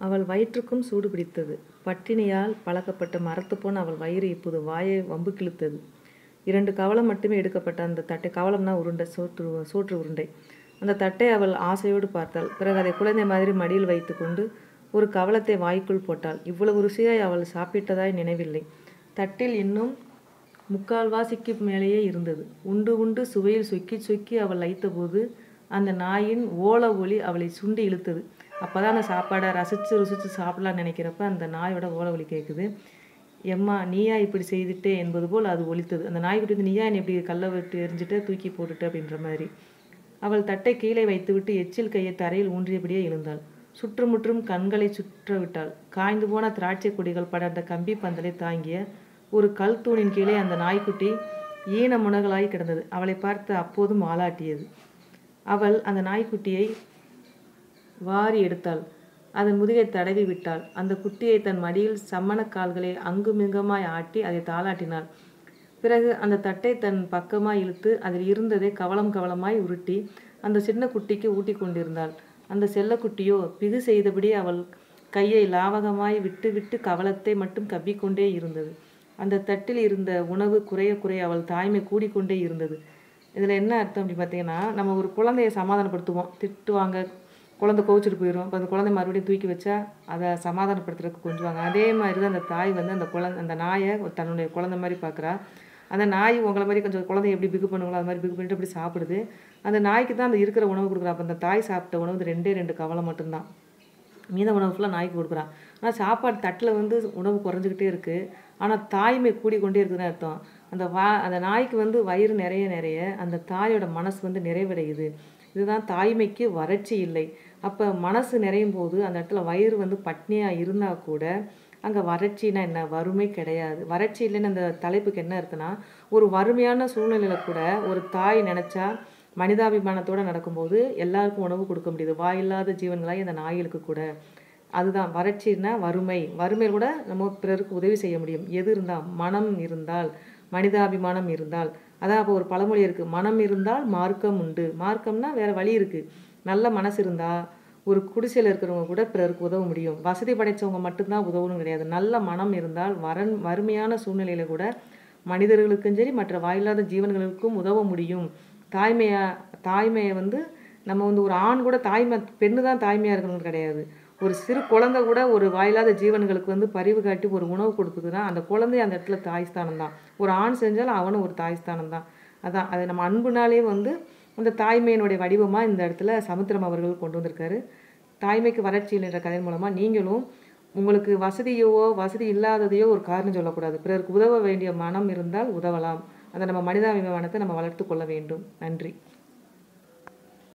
அவள் வயிற்றுக்கும் சூடு பிடித்தது பட்டினியால் பழக்கப்பட்ட மரத்துப்போன அவள் வயிறு இப்போது வாயை வம்பு கிழித்தது இரண்டு கவளம் மட்டுமே எடுக்கப்பட்ட அந்த தட்டை கவளம்னா உருண்டை சோற்று சோற்று உருண்டை அந்த தட்டை அவள் ஆசையோடு பார்த்தாள் பிறகு அதை குழந்தை மாதிரி மடியில் வைத்துக்கொண்டு ஒரு கவளத்தை வாய்க்குள் போட்டாள் இவ்வளவு ருசியாய் அவள் சாப்பிட்டதாய் நினைவில்லை தட்டில் இன்னும் முக்கால்வாசிக்கு மேலேயே இருந்தது உண்டு உண்டு சுவையில் சொக்கி சொக்கி அவள் லைத்தபோது அந்த நாயின் ஓல ஒலி அவளை சுண்டி இழுத்தது அப்பதான் அந்த சாப்பாடை ரசித்து ருசித்து சாப்பிடலாம்னு நினைக்கிறப்ப அந்த நாயோட ஓல ஒலி கேட்குது எம்மா நீயா இப்படி செய்துட்டே என்பது போல் அது ஒலித்தது அந்த நாய்க்குட்டி வந்து நீயா என்னை இப்படி கல்லை விட்டு எரிஞ்சிட்டு தூக்கி போட்டுட்டு அப்படின்ற மாதிரி அவள் தட்டை கீழே வைத்துவிட்டு எச்சில் கையை தரையில் ஊன்றியபடியே எழுந்தாள் சுற்றுமுற்றும் கண்களை சுற்ற விட்டாள் காய்ந்து போன திராட்சை கொடிகள் படர்ந்த கம்பி பந்தலை தாங்கிய ஒரு கல் தூணின் கீழே அந்த நாய்க்குட்டி ஈன முனகலாய் கிடந்தது அவளை பார்த்து அப்போதும் ஆளாட்டியது அவள் அந்த நாய்க்குட்டியை வாரி எடுத்தாள் அதன் முதுகை தடவி விட்டாள் அந்த குட்டியை தன் மடியில் சம்மணக் கால்களை அங்குமிங்குமாய் ஆட்டி அதை தாளாட்டினாள் பிறகு அந்த தட்டை தன் பக்கமாய் இழுத்து அதில் இருந்ததை கவலம் கவலமாய் உருட்டி அந்த சின்ன குட்டிக்கு ஊட்டி கொண்டிருந்தாள் அந்த செல்லக்குட்டியோ பிகு செய்தபடி அவள் கையை லாவகமாய் விட்டு விட்டு கவலத்தை மட்டும் கவ்விக்கொண்டே இருந்தது அந்த தட்டில் இருந்த உணவு குறைய குறைய அவள் தாய்மை கூடிக்கொண்டே இருந்தது இதில் என்ன அர்த்தம் அப்படி பார்த்தீங்கன்னா நம்ம ஒரு குழந்தைய சமாதானப்படுத்துவோம் திட்டுவாங்க குழந்தை கோவிச்சிட்டு போயிடும் அப்போ அந்த குழந்தை மறுபடியும் தூக்கி வச்சா அதை சமாதானப்படுத்துறதுக்கு கொஞ்சுவாங்க அதே மாதிரி தான் அந்த தாய் வந்து அந்த குழந்தை அந்த நாயை தன்னுடைய குழந்தை மாதிரி பார்க்குறா அந்த நாய் உங்களை மாதிரி கொஞ்சம் குழந்தைய எப்படி பிகு பண்ணுங்களோ அது மாதிரி பிகு பண்ணிட்டு அப்படி சாப்பிடுது அந்த நாய்க்கு தான் அந்த இருக்கிற உணவு கொடுக்குறா அப்போ அந்த தாய் சாப்பிட்ட உணவு இந்த ரெண்டே ரெண்டு கவலை மட்டும்தான் மீத உணவு ஃபுல்லாக நாய்க்கு கொடுக்குறான் ஆனால் சாப்பாடு தட்டில் வந்து உணவு குறைஞ்சிக்கிட்டே இருக்குது ஆனால் தாய்மை கூடிக்கொண்டே இருக்குதுன்னு அர்த்தம் அந்த வா அந்த நாய்க்கு வந்து வயிறு நிறைய நிறைய அந்த தாயோட மனசு வந்து நிறைவடையுது இதுதான் தாய்மைக்கு வறட்சி இல்லை அப்போ மனசு நிறையும் போது அந்த இடத்துல வயிறு வந்து பட்னியாக இருந்தால் கூட அங்கே வறட்சினா என்ன வறுமை கிடையாது வறட்சி இல்லைன்னு அந்த தலைப்புக்கு என்ன இருக்குன்னா ஒரு வறுமையான சூழ்நிலையில் கூட ஒரு தாய் நினச்சா மனிதாபிமானத்தோடு நடக்கும்போது எல்லாருக்கும் உணவு கொடுக்க முடியுது வாயில்லாத ஜீவன்களாய் இந்த நாய்களுக்கு கூட அதுதான் வறட்சின்னா வறுமை வறுமையில் கூட நம்ம பிறருக்கு உதவி செய்ய முடியும் எது இருந்தால் மனம் இருந்தால் மனிதாபிமானம் இருந்தால் அதான் அப்போ ஒரு பழமொழி இருக்குது மனம் இருந்தால் மார்க்கம் உண்டு மார்க்கம்னா வேறு வழி இருக்குது நல்ல மனசு இருந்தால் ஒரு குடிசையில் இருக்கிறவங்க கூட பிறருக்கு உதவ முடியும் வசதி படைத்தவங்க மட்டும்தான் உதவணும் கிடையாது நல்ல மனம் இருந்தால் வரன் வறுமையான சூழ்நிலையில கூட மனிதர்களுக்கும் சரி மற்ற வாயில்லாத ஜீவன்களுக்கும் உதவ முடியும் தாய்மையா தாய்மையை வந்து நம்ம வந்து ஒரு ஆண் கூட தாய்மை பெண்ணு தான் தாய்மையாக இருக்கணும்னு கிடையாது ஒரு சிறு குழந்தை கூட ஒரு வாயில்லாத ஜீவன்களுக்கு வந்து பரிவு காட்டி ஒரு உணவு கொடுக்குதுன்னா அந்த குழந்தை அந்த இடத்துல தாய்ஸ்தானம் தான் ஒரு ஆண் செஞ்சாலும் அவனும் ஒரு தாய்ஸ்தானம் தான் அதான் அது நம்ம அன்புனாலே வந்து அந்த தாய்மையினுடைய வடிவமாக இந்த இடத்துல சமுத்திரம் அவர்கள் கொண்டு வந்திருக்காரு தாய்மைக்கு வறட்சி என்ற கதை மூலமாக நீங்களும் உங்களுக்கு வசதியோ வசதி இல்லாததையோ ஒரு காரணம் சொல்லக்கூடாது பிறருக்கு உதவ வேண்டிய மனம் இருந்தால் உதவலாம் அந்த நம்ம மனிதாபிமானத்தை நம்ம வளர்த்து கொள்ள வேண்டும் நன்றி